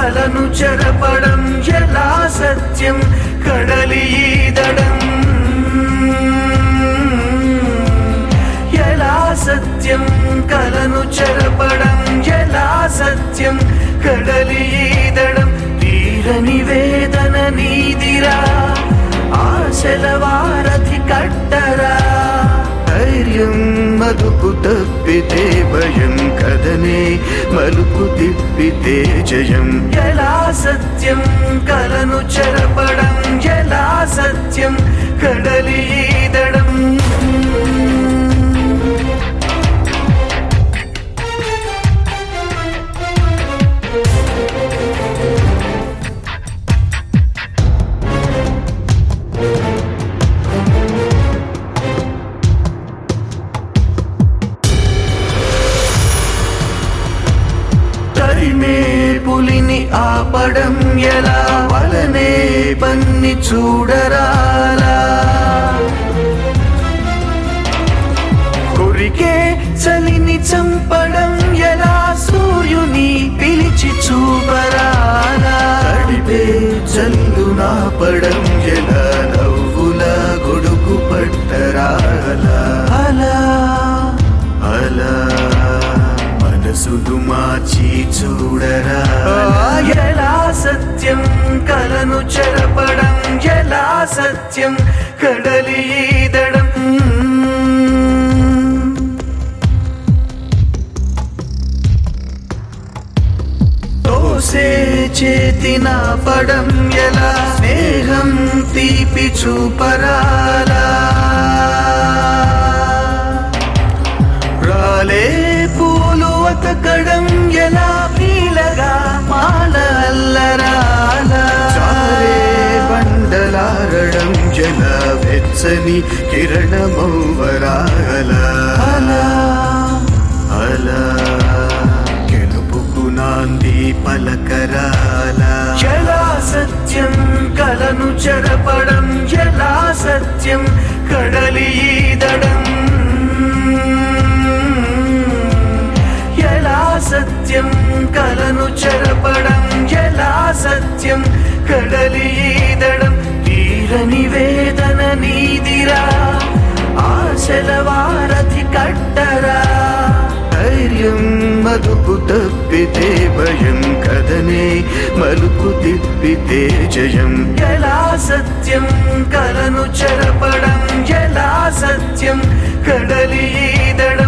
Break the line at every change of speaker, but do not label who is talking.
కలను చెరపడం ఎలా సత్యం కడలి ఈదడం ఎలా సత్యం కలను చెరపడం ఎలా సత్యం కడలి ఈదడం తీరని వేదన నీదిరా ఆశల వారధి కట్టరా ధైర్యం మలుపు తప్పితే భయం కదనే మలుపు తిప్పితే జయం ఎలా సత్యం కలను చెరపడం ఎలా సత్యం కడలి ఈదడం తరిమే పులిని ఆపడం ఎలా వలనే పన్ని చూడరాలా కొరికే చలిని చంపడం ఎలా సూర్యుని పిలిచి చూపరాలా తడిపే చల్లు నాపడం ఎలా నవ్వుల గొడుగు పట్టరాలా అలా అలా మనసును మార్చి చూడరా ఎలా సత్యం కలను చెరపడం ఎలా సత్యం కడలి ఈదడం తోసే చేతిన పడం ఎలా స్నేహం తీపి చూపరాలా రాలే పూలు అతకడం ఎలా పీలగా మాల అల్లరాల చాలే బండలారడం జల వెచ్చని కిరణమౌవరాల అలా అలా గెలుపుకు నాంది పలకరాల ఎలా సత్యం కలను చెరపడం ఎలా సత్యం కడలి ఈదడం ఎలా సత్యం కలను చెరపడం ఎలా సత్యం కడలి ఈదడం తీరని వేదన నీదిరా ఆశల వారధి కట్టరా ధైర్యం మలుపు తప్పితే భయం కదనే మలుపు తిప్పితే జయం ఎలా సత్యం కలను చెరపడం ఎలా సత్యం కడలి ఈదడం